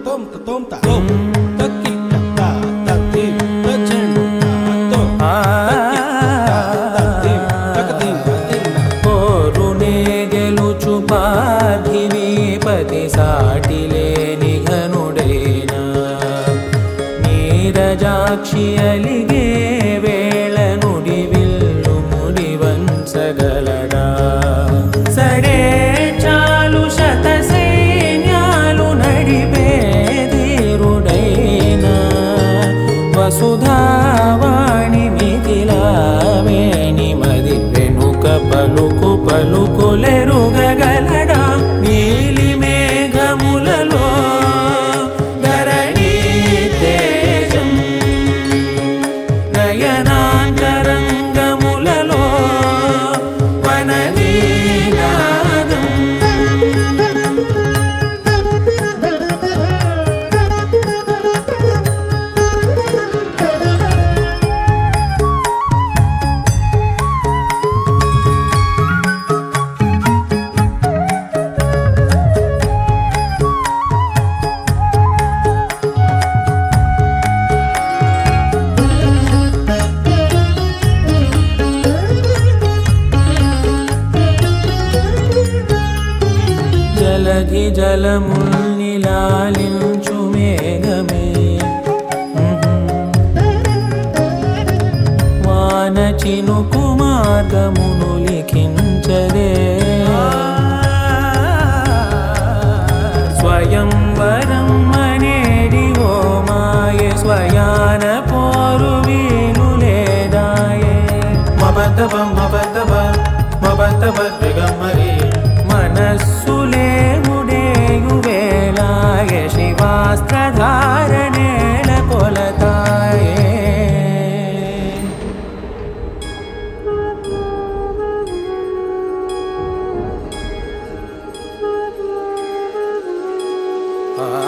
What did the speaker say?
తోం త తోం త తోం తక్కి ట త త తి త చెండు త తోం తక్కి ట త తి తక తి తి కోరునే గెలుచు పార్థివీపతి సాటిలేని ఘనుడైనా నీరజాక్షి అలిగే వేళ నుడి విల్లు ముడి వంచగలడా సరే చాలు శత సైన్యాలు నడిపే ధీరుడైనా వసుధావాణి మిథిలావేణి మది వెనుక పలుకు పలుకులెరుగగలడా నీలి మేఘములలో ధరణి తేజం నయనాంతరంగములలో వనవీనాదం జలధి జలముల్ని లాలించు మేఘమే వాన చినుకు మార్గమును లిఖించదే స్వయం వరం అనేడి ఓ మాయ స్వయాన పోరు వీలు లేదాయే మబద్దబ మబద్దబ మబద్దబ దిగమ్మరి మనస్సులే ముడేయు వేళాయ శివాస్త్రధారణేల కొలతాయే ఆ